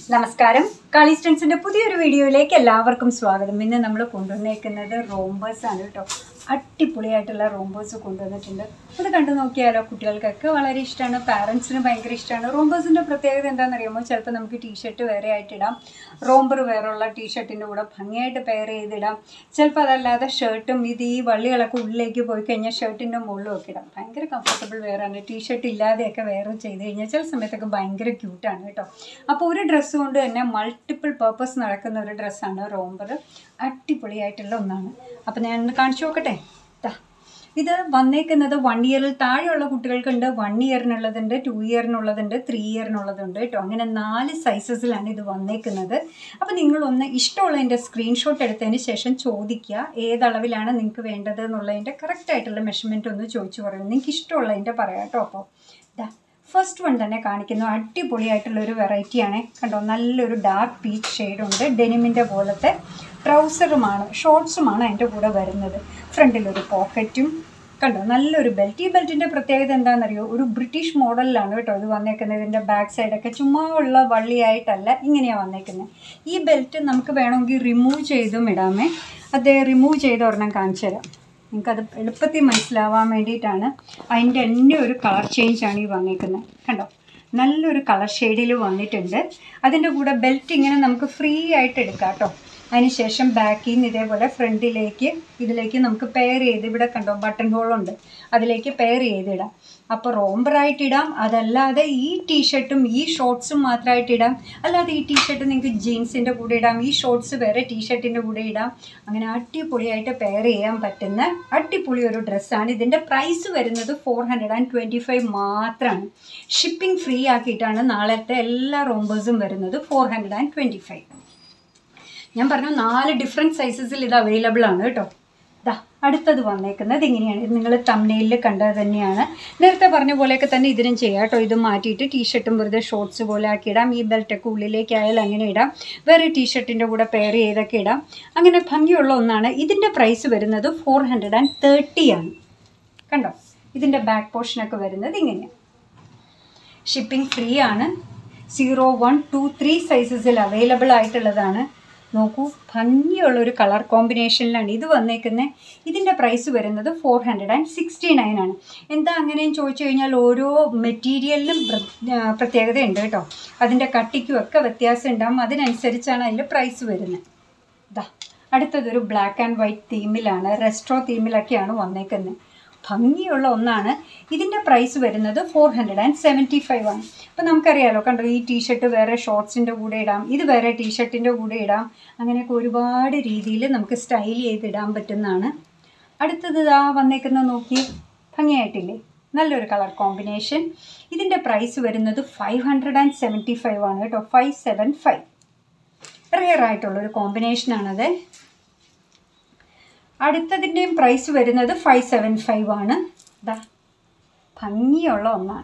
നമസ്കാരം കളിസ്റ്റൻസിന്റെ പുതിയൊരു വീഡിയോയിലേക്ക് എല്ലാവർക്കും സ്വാഗതം ഇന്ന് നമ്മൾ കൊണ്ടുവന്നേക്കുന്നത് റോംബേഴ്സ് ആണ് കേട്ടോ അടിപൊളിയായിട്ടുള്ള റോംബേഴ്സ് കൊണ്ടുവന്നിട്ടുണ്ട് അത് കണ്ടു നോക്കിയാലോ കുട്ടികൾക്കൊക്കെ വളരെ ഇഷ്ടമാണ് പാരൻസിന് ഭയങ്കര ഇഷ്ടമാണ് റോംബേഴ്സിന്റെ പ്രത്യേകത എന്താണെന്ന് അറിയുമ്പോൾ ചിലപ്പോൾ നമുക്ക് ടീഷർട്ട് വേറെ ആയിട്ട് ഇടാം റോംബർ വേറെയുള്ള ടീഷർട്ടിൻ്റെ കൂടെ ഭംഗിയായിട്ട് പെയർ ചെയ്തിടാം ചിലപ്പോൾ അതല്ലാതെ ഷർട്ടും ഇത് ഈ വള്ളികളൊക്കെ ഉള്ളിലേക്ക് പോയി കഴിഞ്ഞാൽ ഷർട്ടിൻ്റെ മുകളിലും ഒക്കെ ഇടാം ഭയങ്കര കംഫർട്ടബിൾ വെയറാണ് ടീഷർട്ട് ഇല്ലാതെയൊക്കെ വെയർ ചെയ്ത് കഴിഞ്ഞാൽ ചില സമയത്തൊക്കെ ഭയങ്കര ക്യൂട്ടാണ് കേട്ടോ അപ്പോൾ ഒരു ഡ്രസ്സ് കൊണ്ട് തന്നെ മൾട്ടിപ്പിൾ പർപ്പസ് നടക്കുന്ന ഒരു ഡ്രസ്സാണ് റോംബർ അടിപൊളിയായിട്ടുള്ള ഒന്നാണ് അപ്പോൾ ഞാൻ ഒന്ന് കാണിച്ചു നോക്കട്ടെ ദാ ഇത് വന്നേക്കുന്നത് വൺ ഇയറിൽ താഴെയുള്ള കുട്ടികൾക്കുണ്ട് വൺ ഇയറിനുള്ളതുണ്ട് ടു ഇയറിനുള്ളതുണ്ട് ത്രീ ഇയറിനുള്ളതുണ്ട് കേട്ടോ അങ്ങനെ നാല് സൈസസിലാണ് ഇത് വന്നേക്കുന്നത് അപ്പോൾ നിങ്ങളൊന്ന് ഇഷ്ടമുള്ളതിൻ്റെ സ്ക്രീൻഷോട്ട് എടുത്തതിന് ശേഷം ചോദിക്കുക ഏതളവിലാണ് നിങ്ങൾക്ക് വേണ്ടത് എന്നുള്ളതിൻ്റെ കറക്റ്റായിട്ടുള്ള മെഷർമെൻറ്റ് ഒന്ന് ചോദിച്ചു പറയും നിങ്ങൾക്ക് ഇഷ്ടമുള്ളതിൻ്റെ പറയാം കേട്ടോ അപ്പോൾ ദാ ഫസ്റ്റ് വൺ തന്നെ കാണിക്കുന്നു അടിപൊളിയായിട്ടുള്ള ഒരു വെറൈറ്റിയാണ് കണ്ടോ നല്ലൊരു ഡാർക്ക് പീച്ച് ഷെയ്ഡുണ്ട് ഡെനിമിൻ്റെ പോലത്തെ ട്രൗസറുമാണ് ഷോർട്സുമാണ് അതിൻ്റെ കൂടെ വരുന്നത് ഫ്രണ്ടിലൊരു പോക്കറ്റും കണ്ടോ നല്ലൊരു ബെൽറ്റ് ഈ ബെൽറ്റിൻ്റെ പ്രത്യേകത എന്താണെന്നറിയോ ഒരു ബ്രിട്ടീഷ് മോഡലിലാണ് കേട്ടോ ഇത് വന്നേക്കുന്നത് ഇതിൻ്റെ ബാക്ക് സൈഡൊക്കെ ചുമ്മാ ഉള്ള വള്ളിയായിട്ടല്ല ഇങ്ങനെയാണ് വന്നേക്കുന്നത് ഈ ബെൽറ്റ് നമുക്ക് വേണമെങ്കിൽ റിമൂവ് ചെയ്തും ഇടാമേ അത് റിമൂവ് ചെയ്ത് ഒരെണ്ണം കാണിച്ചു തരാം നിങ്ങൾക്കത് എളുപ്പത്തിൽ മനസ്സിലാവാൻ വേണ്ടിയിട്ടാണ് അതിൻ്റെ തന്നെ ഒരു കളർ ചേഞ്ചാണ് ഈ വന്നേക്കുന്നത് കണ്ടോ നല്ലൊരു കളർ ഷെയ്ഡിൽ വന്നിട്ടുണ്ട് അതിൻ്റെ കൂടെ ബെൽറ്റ് ഇങ്ങനെ നമുക്ക് ഫ്രീ ആയിട്ട് എടുക്കാം കേട്ടോ അതിനുശേഷം ബാക്കിൽ നിന്ന് ഇതേപോലെ ഫ്രണ്ടിലേക്ക് ഇതിലേക്ക് നമുക്ക് പെയർ ചെയ്ത് ഇവിടെ കണ്ടോ ബട്ടൺ ഹോളുണ്ട് അതിലേക്ക് പെയർ ചെയ്തിടാം അപ്പോൾ റോംബറായിട്ട് ഇടാം അതല്ലാതെ ഈ ടീഷർട്ടും ഈ ഷോർട്സും മാത്രമായിട്ട് ഇടാം അല്ലാതെ ഈ ടീഷർട്ട് നിങ്ങൾക്ക് ജീൻസിൻ്റെ കൂടെ ഇടാം ഈ ഷോർട്സ് വേറെ ടീഷർട്ടിൻ്റെ കൂടെ ഇടാം അങ്ങനെ അടിപൊളിയായിട്ട് പെയർ ചെയ്യാൻ പറ്റുന്ന അടിപൊളി ഒരു ഡ്രസ്സാണ് ഇതിൻ്റെ പ്രൈസ് വരുന്നത് four hundred and twenty five മാത്രമാണ് ഷിപ്പിംഗ് ഫ്രീ ആക്കിയിട്ടാണ് നാളത്തെ എല്ലാ റോംബേഴ്സും വരുന്നത് four hundred and twenty five ഞാൻ പറഞ്ഞു നാല് ഡിഫറെൻറ്റ് സൈസസിൽ ഇത് അവൈലബിൾ ആണ് കേട്ടോ ദാ അടുത്തത് വന്നേക്കുന്നത് ഇങ്ങനെയാണ് ഇത് നിങ്ങൾ തമ്മനയിൽ കണ്ടത് തന്നെയാണ് നേരത്തെ പറഞ്ഞ പോലെയൊക്കെ തന്നെ ഇതിനും ചെയ്യാം കേട്ടോ ഇത് മാറ്റിയിട്ട് ടീഷർട്ടും വെറുതെ ഷോർട്സ് പോലെ ആക്കി ഇടാം ഈ ബെൽറ്റൊക്കെ ഉള്ളിലേക്ക് ആയാലും അങ്ങനെ ഇടാം വേറെ ടീഷർട്ടിൻ്റെ കൂടെ പെയർ ചെയ്തൊക്കെ ഇടാം അങ്ങനെ ഭംഗിയുള്ള ഒന്നാണ് ഇതിൻ്റെ പ്രൈസ് വരുന്നത് ഫോർ ഹൺഡ്രഡ് ആൻഡ് തേർട്ടി ആണ് കണ്ടോ ഇതിൻ്റെ ബാക്ക് പോർഷനൊക്കെ വരുന്നത് ഇങ്ങനെയാണ് ഷിപ്പിംഗ് ഫ്രീ ആണ് സീറോ വൺ ടു ത്രീ സൈസസിൽ അവൈലബിൾ ആയിട്ടുള്ളതാണ് നോക്കൂ ഭംഗിയുള്ളൊരു കളർ കോമ്പിനേഷനിലാണ് ഇത് വന്നേക്കുന്നത് ഇതിൻ്റെ പ്രൈസ് വരുന്നത് four hundred and sixty nine ആണ് എന്താ അങ്ങനെയും ചോദിച്ചു കഴിഞ്ഞാൽ ഓരോ മെറ്റീരിയലിനും പ്രത്യേകതയുണ്ട് കേട്ടോ അതിൻ്റെ കട്ടിക്കും ഒക്കെ വ്യത്യാസം ഉണ്ടാകും അതിനനുസരിച്ചാണ് അതിൻ്റെ പ്രൈസ് വരുന്നത് ഇതാ അടുത്തതൊരു ബ്ലാക്ക് ആൻഡ് വൈറ്റ് തീമിലാണ് റെസ്ട്രോ തീമിലൊക്കെയാണ് വന്നേക്കുന്നത് ഭംഗിയുള്ള ഒന്നാണ് ഇതിൻ്റെ പ്രൈസ് വരുന്നത് four hundred and seventy five ആണ് അപ്പോൾ നമുക്കറിയാലോ കണ്ടോ ഈ ടീഷർട്ട് വേറെ ഷോർട്സിൻ്റെ കൂടെ ഇടാം ഇത് വേറെ ടീഷർട്ടിൻ്റെ കൂടെ ഇടാം അങ്ങനെയൊക്കെ ഒരുപാട് രീതിയിൽ നമുക്ക് സ്റ്റൈൽ ചെയ്തിടാൻ പറ്റുന്നതാണ് അടുത്തത് ഇതാ വന്നേക്കുന്ന നോക്കി ഭംഗിയായിട്ടില്ലേ നല്ലൊരു കളർ കോമ്പിനേഷൻ ഇതിൻ്റെ പ്രൈസ് വരുന്നത് five hundred and seventy five ആണ് കേട്ടോ ഫൈവ് സെവൻ ഫൈവ് റെയർ ആയിട്ടുള്ളൊരു കോമ്പിനേഷനാണത് അടുത്തതിൻ്റെയും പ്രൈസ് വരുന്നത് ഫൈവ് സെവൻ ഫൈവ് ആണ് ദാ ഭംഗിയുള്ള ഒന്നാണ്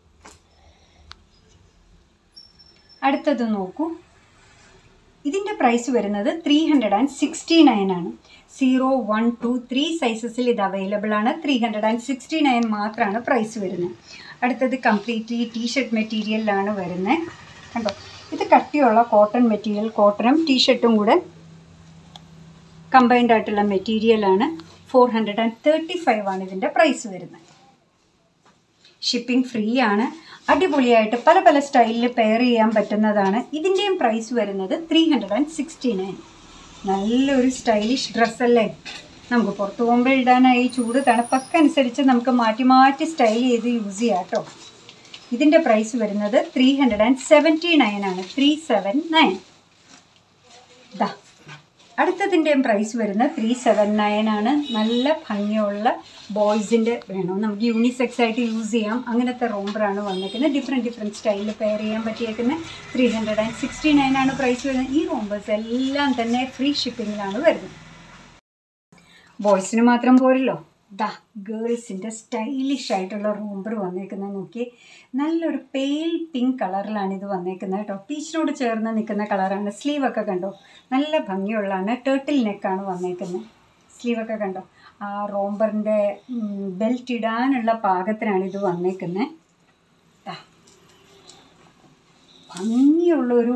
അടുത്തത് നോക്കൂ ഇതിൻ്റെ പ്രൈസ് വരുന്നത് three hundred and sixty nine ആണ് സീറോ വൺ ടു ത്രീ സൈസസിൽ ഇത് അവൈലബിൾ ആണ് three hundred and sixty nine മാത്രമാണ് പ്രൈസ് വരുന്നത് അടുത്തത് കംപ്ലീറ്റ്ലി ടീഷർട്ട് മെറ്റീരിയലിലാണ് വരുന്നത് കണ്ടോ ഇത് കട്ടിയുള്ള കോട്ടൺ മെറ്റീരിയൽ കോട്ടണും ടീഷർട്ടും കൂടെ കമ്പൈൻഡ് ആയിട്ടുള്ള മെറ്റീരിയലാണ് four hundred and thirty five ആണ് ഇതിൻ്റെ പ്രൈസ് വരുന്നത് ഷിപ്പിംഗ് ഫ്രീ ആണ് അടിപൊളിയായിട്ട് പല പല സ്റ്റൈലിൽ പെയർ ചെയ്യാൻ പറ്റുന്നതാണ് ഇതിൻ്റെയും പ്രൈസ് വരുന്നത് three hundred and sixty nine നല്ലൊരു സ്റ്റൈലിഷ് ഡ്രസ്സല്ലേ നമുക്ക് പുറത്ത് പോകുമ്പോൾ ഇടാനായി ചൂട് തണുപ്പൊക്കെ അനുസരിച്ച് നമുക്ക് മാറ്റി മാറ്റി സ്റ്റൈൽ ചെയ്ത് യൂസ് ചെയ്യാം കേട്ടോ ഇതിൻ്റെ പ്രൈസ് വരുന്നത് three hundred and seventy nine ആണ് ത്രീ സെവൻ നയൻ ദാ അടുത്തതിൻ്റെയും പ്രൈസ് വരുന്നത് ത്രീ സെവൻ നയൻ ആണ് നല്ല ഭംഗിയുള്ള ബോയ്സിൻ്റെ വേണം നമുക്ക് യൂണിസെക്സ് ആയിട്ട് യൂസ് ചെയ്യാം അങ്ങനത്തെ റോംബറാണ് വന്നിരിക്കുന്നത് ഡിഫറെൻറ്റ് ഡിഫറെൻറ്റ് സ്റ്റൈലിൽ പെയർ ചെയ്യാൻ പറ്റിയേക്കുന്നത് three hundred and sixty nine ആണ് പ്രൈസ് വരുന്നത് ഈ റോംബേഴ്സ് എല്ലാം തന്നെ ഫ്രീ ഷിപ്പിങ്ങിലാണ് വരുന്നത് ബോയ്സിന് മാത്രം പോരല്ലോ ദാ ഗേൾസിൻ്റെ സ്റ്റൈലിഷ് ആയിട്ടുള്ള റൂംബർ വന്നേക്കുന്നത് നോക്കി നല്ലൊരു പെയിൽ പിങ്ക് കളറിലാണ് ഇത് വന്നേക്കുന്നത് കേട്ടോ പീച്ചിനോട് ചേർന്ന് നിൽക്കുന്ന കളറാണ് സ്ലീവൊക്കെ കണ്ടോ നല്ല ഭംഗിയുള്ളതാണ് ടേർട്ടിൽ നെക്കാണ് വന്നേക്കുന്നത് സ്ലീവൊക്കെ കണ്ടോ ആ റോംബറിൻ്റെ ബെൽറ്റ് ഇടാനുള്ള പാകത്തിനാണ് ഇത് വന്നേക്കുന്നത് ദാ ഭംഗിയുള്ളൊരു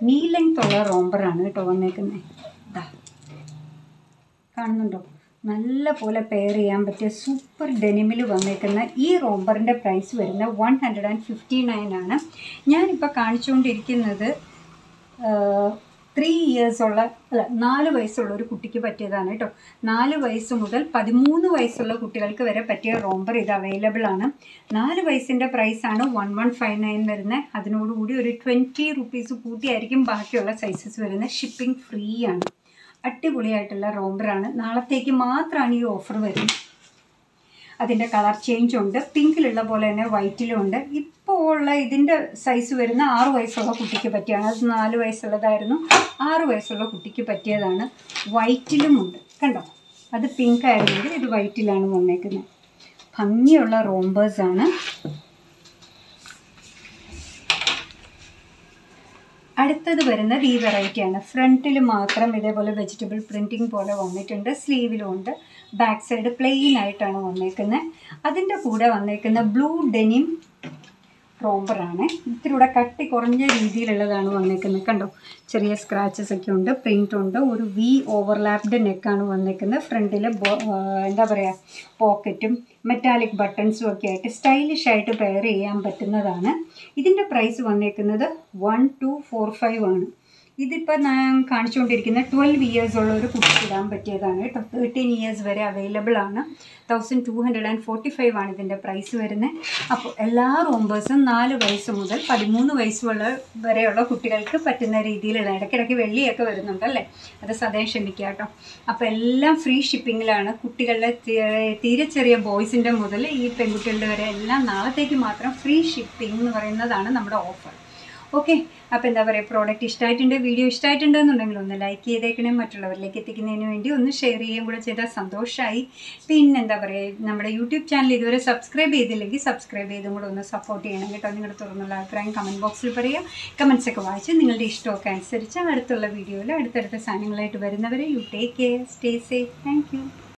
നീ ലെങ്ത് ഉള്ള റോംബറാണ് കേട്ടോ വന്നേക്കുന്നത് ഇതാ കാണുന്നുണ്ടോ നല്ല പോലെ പെയർ ചെയ്യാൻ പറ്റിയ സൂപ്പർ ഡെനിമിൽ വന്നേക്കുന്ന ഈ റോംബറിൻ്റെ പ്രൈസ് വരുന്ന one hundred and fifty nine ആണ് ഞാനിപ്പോൾ കാണിച്ചുകൊണ്ടിരിക്കുന്നത് ത്രീ ഇയേഴ്സ് ഉള്ള അല്ല നാല് വയസ്സുള്ള ഒരു കുട്ടിക്ക് പറ്റിയതാണ് കേട്ടോ നാല് വയസ്സ് മുതൽ പതിമൂന്ന് വയസ്സുള്ള കുട്ടികൾക്ക് വരെ പറ്റിയ റോംബർ ഇത് അവൈലബിൾ ആണ് നാല് വയസ്സിൻ്റെ പ്രൈസാണ് വൺ വൺ ഫൈവ് നയൻ വരുന്നത് അതിനോടുകൂടി ഒരു ട്വൻറ്റി റുപ്പീസ് കൂട്ടിയായിരിക്കും ബാക്കിയുള്ള സൈസസ് വരുന്നത് ഷിപ്പിംഗ് ഫ്രീ ആണ് അടിപൊളിയായിട്ടുള്ള റോംബറാണ് നാളത്തേക്ക് മാത്രമാണ് ഈ ഓഫർ വരുന്നത് അതിൻ്റെ കളർ ചേഞ്ച് ഉണ്ട് പിങ്കിലുള്ള പോലെ തന്നെ വൈറ്റിലും ഉണ്ട് ഇപ്പോൾ ഉള്ള ഇതിൻ്റെ സൈസ് വരുന്ന ആറ് വയസ്സുള്ള കുട്ടിക്ക് പറ്റിയാണ് അത് നാല് വയസ്സുള്ളതായിരുന്നു ആറ് വയസ്സുള്ള കുട്ടിക്ക് പറ്റിയതാണ് വൈറ്റിലും ഉണ്ട് കണ്ടോ അത് പിങ്ക് ആയിരുന്നെങ്കിൽ ഇത് വൈറ്റിലാണ് വന്നേക്കുന്നത് ഭംഗിയുള്ള റോംബേഴ്സാണ് അടുത്തത് വരുന്നത് ഈ വെറൈറ്റിയാണ് ഫ്രണ്ടിൽ മാത്രം ഇതേപോലെ വെജിറ്റബിൾ പ്രിൻറ്റിങ് പോലെ വന്നിട്ടുണ്ട് സ്ലീവിലും ഉണ്ട് ബാക്ക് സൈഡ് പ്ലെയിൻ ആയിട്ടാണ് വന്നേക്കുന്നത് അതിൻ്റെ കൂടെ വന്നേക്കുന്ന ബ്ലൂ ഡെനിം റോംബറാണ് ഇത്തിരി കൂടെ കട്ടി കുറഞ്ഞ രീതിയിലുള്ളതാണ് വന്നേക്കുന്നത് കണ്ടോ ചെറിയ സ്ക്രാച്ചസ് ഒക്കെ ഉണ്ട് പ്രിൻ്റ് ഉണ്ട് ഒരു വി ഓവർലാപ്ഡ് നെക്കാണ് വന്നേക്കുന്നത് ഫ്രണ്ടിൽ എന്താ പറയുക പോക്കറ്റും മെറ്റാലിക് ബട്ടൺസും ഒക്കെ ആയിട്ട് സ്റ്റൈലിഷ് ആയിട്ട് പെയർ ചെയ്യാൻ പറ്റുന്നതാണ് ഇതിൻ്റെ പ്രൈസ് വന്നേക്കുന്നത് വൺ ടു ഫോർ ഫൈവ് ആണ് ഇതിപ്പോൾ ഞാൻ കാണിച്ചുകൊണ്ടിരിക്കുന്ന ട്വൽവ് ഇയേഴ്സ് ഉള്ള ഒരു കുട്ടിക്ക് ഇടാൻ പറ്റിയതാണ് കേട്ടോ തേർട്ടീൻ ഇയേഴ്സ് വരെ അവൈലബിൾ ആണ് thousand two hundred and forty five ആണ് ഇതിൻ്റെ പ്രൈസ് വരുന്നത് അപ്പോൾ എല്ലാ റോംബേഴ്സും നാല് വയസ്സ് മുതൽ പതിമൂന്ന് വയസ്സുള്ള വരെയുള്ള കുട്ടികൾക്ക് പറ്റുന്ന രീതിയിലുള്ള ഇടയ്ക്കിടയ്ക്ക് വെള്ളിയൊക്കെ വരുന്നുണ്ടല്ലേ അത് സദയം ക്ഷമിക്കുക കേട്ടോ അപ്പോൾ എല്ലാം ഫ്രീ ഷിപ്പിങ്ങിലാണ് കുട്ടികളുടെ തീ- തീരെ ചെറിയ ബോയ്സിൻ്റെ മുതൽ ഈ പെൺകുട്ടികളുടെ വരെ എല്ലാം നാളത്തേക്ക് മാത്രം ഫ്രീ ഷിപ്പിംഗ് എന്ന് പറയുന്നതാണ് നമ്മുടെ ഓഫർ ഓക്കെ അപ്പോൾ എന്താ പറയുക പ്രോഡക്റ്റ് ഇഷ്ടമായിട്ടുണ്ട് വീഡിയോ ഇഷ്ടമായിട്ടുണ്ട് എന്നുണ്ടെങ്കിൽ ഒന്ന് ലൈക്ക് ചെയ്തേക്കണേ മറ്റുള്ളവരിലേക്ക് എത്തിക്കുന്നതിന് വേണ്ടി ഒന്ന് ഷെയർ ചെയ്യുകയും കൂടെ ചെയ്താൽ സന്തോഷമായി പിന്നെ എന്താ പറയുക നമ്മുടെ യൂട്യൂബ് ചാനൽ ഇതുവരെ സബ്സ്ക്രൈബ് ചെയ്തില്ലെങ്കിൽ സബ്സ്ക്രൈബ് ചെയ്തും കൂടെ ഒന്ന് സപ്പോർട്ട് ചെയ്യണം കേട്ടോ നിങ്ങളുടെ തുറന്നുള്ള അഭിപ്രായം കമൻറ്റ് ബോക്സിൽ പറയുക കമൻസ് ഒക്കെ വായിച്ച് നിങ്ങളുടെ ഇഷ്ടമൊക്കെ അനുസരിച്ച് അടുത്തുള്ള വീഡിയോയിൽ അടുത്തടുത്ത സാധനങ്ങളായിട്ട് വരുന്നവരെ you take care stay safe thank U